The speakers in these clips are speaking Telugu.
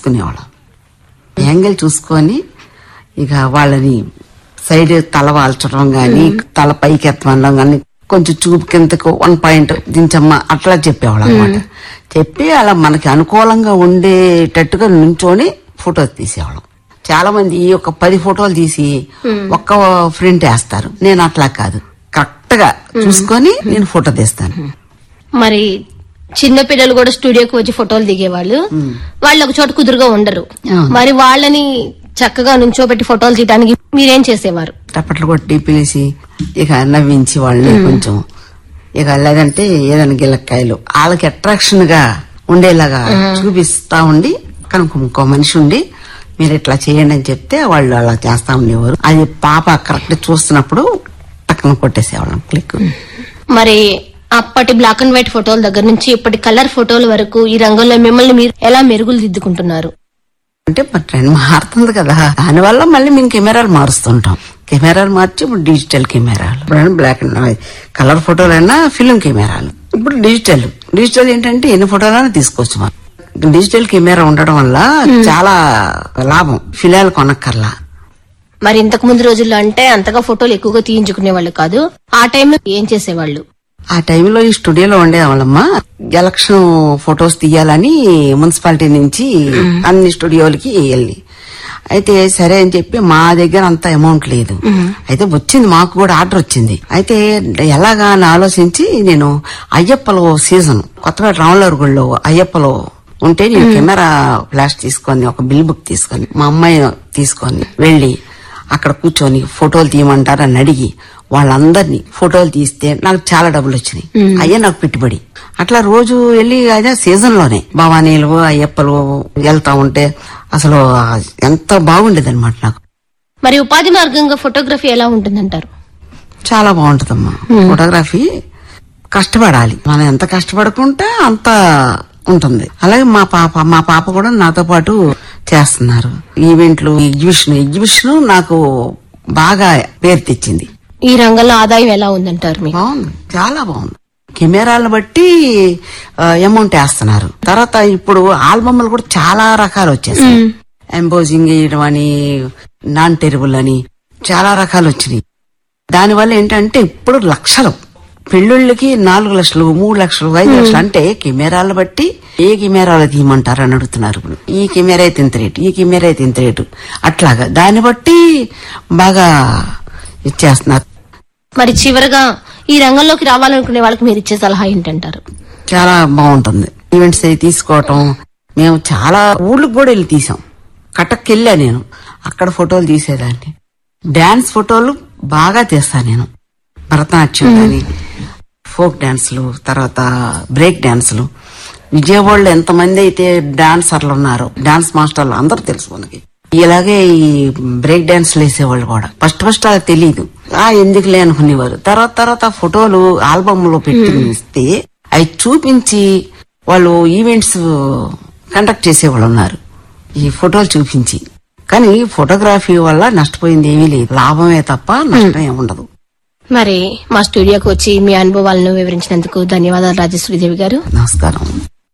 చూసుకునేవాళ్ళం యాంగిల్ చూసుకొని ఇక వాళ్ళని సైడ్ తల వాల్చడం గాని తల పైకి ఎత్తమనడం గాని కొంచెం చూపు కిందకు వన్ పాయింట్ దించమ్మా అట్లా చెప్పేవాళ్ళం అనమాట చెప్పి అలా మనకి అనుకూలంగా ఉండేటట్టుగా నుంచొని ఫోటోస్ తీసేవాళ్ళం చాలా మంది ఈ యొక్క పది ఫోటోలు తీసి ఒక్క ఫ్రంట్ వేస్తారు నేను అట్లా కాదు కరెక్ట్ గా చూసుకొని నేను ఫోటో తీస్తాను మరి చిన్న పిల్లలు కూడా స్టూడియోకి వచ్చి ఫోటోలు దిగేవాళ్ళు వాళ్ళు ఒక చోట కుదురుగా ఉండరు అవును. మరి వాళ్ళని చక్కగా నుంచోబెట్టి ఫోటోలు తీయడానికి మీరేం చేసేవారు టపట్లు కొట్టి పిలిచి ఇక నవ్వించి వాళ్ళని కొంచెం ఇక లేదంటే ఏదైనా గిల్లక్కాయలు వాళ్ళకి అట్రాక్షన్ గా ఉండేలాగా చూపిస్తా ఉండి కనుక ఇంకో మనిషి ఉండి మీరు ఇట్లా చేయండి అని చెప్తే వాళ్ళు అలా చేస్తా ఉండేవారు అది పాప కరెక్ట్ చూస్తున్నప్పుడు పక్కన కొట్టేసేవాళ్ళం క్లిక్ మరి అప్పటి బ్లాక్ అండ్ వైట్ ఫోటోల దగ్గర నుంచి ఇప్పటి కలర్ ఫోటోల వరకు ఈ రంగంలో మిమ్మల్ని మీరు ఎలా మెరుగులు దిద్దుకుంటున్నారు అంటే మరి ట్రెండ్ మారుతుంది కదా దానివల్ల మళ్ళీ మేము కెమెరాలు మారుస్తుంటాం కెమెరాలు మార్చి ఇప్పుడు డిజిటల్ కెమెరాలు ఇప్పుడు బ్లాక్ అండ్ వైట్ కలర్ ఫోటోలైనా ఫిలిం కెమెరాలు ఇప్పుడు డిజిటల్ డిజిటల్ ఏంటంటే ఎన్ని ఫోటోలైనా తీసుకోవచ్చు మనం డిజిటల్ కెమెరా ఉండడం వల్ల చాలా లాభం ఫిలాలు కొనక్కర్లా మరి ఇంతకు ముందు రోజుల్లో అంటే అంతగా ఫోటోలు ఎక్కువగా తీయించుకునే వాళ్ళు కాదు ఆ టైంలో ఏం చేసేవాళ్ళు ఆ టైంలో ఈ స్టూడియోలో ఉండేవాళ్ళమ్మా ఎలక్షన్ ఫొటోస్ తీయాలని మున్సిపాలిటీ నుంచి అన్ని స్టూడియోలకి వెళ్ళి అయితే సరే అని చెప్పి మా దగ్గర అంత అమౌంట్ లేదు అయితే వచ్చింది మాకు కూడా ఆర్డర్ వచ్చింది అయితే ఎలాగా అని ఆలోచించి నేను అయ్యప్పలో సీజన్ కొత్తగా రాములవారి గుడిలో అయ్యప్పలో ఉంటే నేను కెమెరా ఫ్లాష్ తీసుకొని ఒక బిల్ బుక్ తీసుకొని మా అమ్మాయి తీసుకొని వెళ్ళి అక్కడ కూర్చొని ఫోటోలు తీయమంటారు అని అడిగి వాళ్ళందరినీ ఫోటోలు తీస్తే నాకు చాలా డబ్బులు వచ్చినాయి అయ్యే నాకు పెట్టుబడి అట్లా రోజు వెళ్ళి అదే సీజన్ లోనే భవానీలు అయ్యప్పలు వెళ్తా ఉంటే అసలు ఎంత బాగుండేది అనమాట నాకు మరి ఉపాధి మార్గంగా ఫోటోగ్రఫీ ఎలా ఉంటుందంటారు చాలా బాగుంటదమ్మా ఫోటోగ్రఫీ కష్టపడాలి మనం ఎంత కష్టపడుకుంటే అంత ఉంటుంది అలాగే మా పాప మా పాప కూడా నాతో పాటు చేస్తున్నారు ఈవెంట్లు ఎగ్జిబిషన్ ఎగ్జిబిషన్ నాకు బాగా పేరు తెచ్చింది ఈ రంగంలో ఆదాయం ఎలా ఉందంటారు మీకు బాగుంది చాలా బాగుంది కెమెరాలను బట్టి అమౌంట్ వేస్తున్నారు తర్వాత ఇప్పుడు ఆల్బమ్లు కూడా చాలా రకాలు వచ్చేసాయి ఎంబోజింగ్ చేయడం అని నాన్ టెరిబుల్ అని చాలా రకాలు వచ్చినాయి దానివల్ల ఏంటంటే ఇప్పుడు లక్షలు పెళ్ళిళ్ళకి నాలుగు లక్షలు మూడు లక్షలు ఐదు లక్షలు అంటే కెమెరాలు బట్టి ఏ కెమెరాలు తీయమంటారు అని అడుగుతున్నారు ఇప్పుడు ఈ కెమెరా అయితే ఇంత రేటు ఈ కెమెరా అయితే ఇంత రేటు అట్లాగా దాన్ని బట్టి బాగా ఇచ్చేస్తున్నారు మరి చివరగా ఈ రంగంలోకి రావాలనుకునే వాళ్ళకి మీరు ఇచ్చే సలహా ఏంటంటారు చాలా బాగుంటుంది ఈవెంట్స్ అవి తీసుకోవటం మేము చాలా ఊళ్ళకి కూడా వెళ్ళి తీసాం కటక్కి వెళ్ళా నేను అక్కడ ఫోటోలు తీసేదాన్ని డాన్స్ ఫోటోలు బాగా తీస్తాను నేను భరతనాట్యం కానీ ఫోక్ డాన్సులు తర్వాత బ్రేక్ డాన్సులు విజయవాడలో ఎంతమంది అయితే డాన్సర్లు ఉన్నారు డాన్స్ మాస్టర్లు అందరూ తెలుసు మనకి ఇలాగే ఈ బ్రేక్ డాన్స్లు వేసేవాళ్ళు కూడా ఫస్ట్ ఫస్ట్ అది తెలియదు ఆ ఎందుకులే అనుకునేవారు తర్వాత తర్వాత ఫోటోలు ఆల్బమ్ లో పెట్టి ఇస్తే అవి చూపించి వాళ్ళు ఈవెంట్స్ కండక్ట్ చేసేవాళ్ళు ఉన్నారు ఈ ఫోటోలు చూపించి కానీ ఫోటోగ్రఫీ వల్ల నష్టపోయింది ఏమీ లేదు లాభమే తప్ప నష్టం ఏమి ఉండదు మరి మా స్టూడియోకి వచ్చి మీ అనుభవాలను వివరించినందుకు ధన్యవాదాలు రాజేశ్వరిదేవి గారు నమస్కారం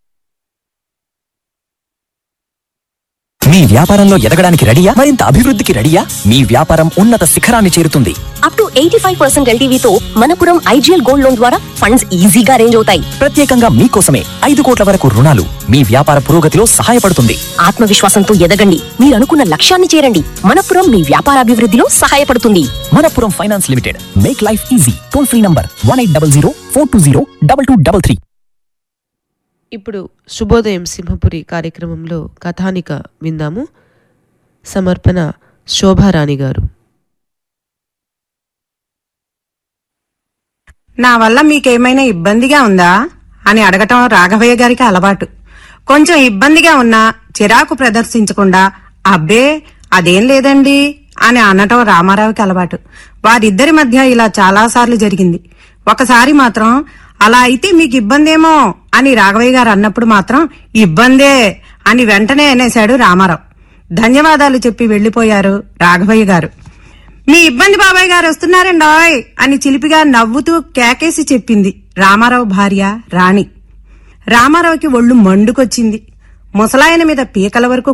మీ వ్యాపారంలో ఎదగడానికి రెడీయా మరింత అభివృద్ధికి రెడీయా మీ వ్యాపారం ఉన్నత శిఖరాన్ని చేరుతుంది up to eighty five percent ఎల్టీవీతో మనపురం ఐజీఎల్ గోల్డ్ లోన్ ద్వారా ఫండ్స్ ఈజీగా అరేంజ్ అవుతాయి ప్రత్యేకంగా మీకోసమే ఐదు కోట్ల వరకు రుణాలు మీ వ్యాపార పురోగతిలో సహాయపడుతుంది ఆత్మవిశ్వాసంతో ఎదగండి మీరు అనుకున్న లక్ష్యాన్ని చేరండి మనపురం మీ వ్యాపారాభివృద్ధిలో సహాయపడుతుంది Manappuram finance limited make life easy toll free number one eight double zero four two zero double two double three ఇప్పుడు శుభోదయం సింహపురి కార్యక్రమంలో కథానిక విందాము సమర్పణ శోభారాణి గారు నా వల్ల మీకేమైనా ఇబ్బందిగా ఉందా అని అడగటం రాఘవయ్య గారికి అలవాటు కొంచెం ఇబ్బందిగా ఉన్నా చిరాకు ప్రదర్శించకుండా అబ్బే అదేం లేదండి అని అనటం రామారావుకి అలవాటు వారిద్దరి మధ్య ఇలా చాలాసార్లు జరిగింది ఒకసారి మాత్రం అలా అయితే మీకు ఇబ్బందేమో అని రాఘవయ్య గారు అన్నప్పుడు మాత్రం ఇబ్బందే అని వెంటనే అనేశాడు రామారావు ధన్యవాదాలు చెప్పి వెళ్లిపోయారు రాఘవయ్య గారు మీ ఇబ్బంది బాబాయ్ గారు వస్తున్నారండోయ్ అని చిలిపిగా నవ్వుతూ కేకేసి చెప్పింది రామారావు భార్య రాణి రామారావుకి ఒళ్ళు మండుకొచ్చింది ముసలాయన మీద పీకల వరకు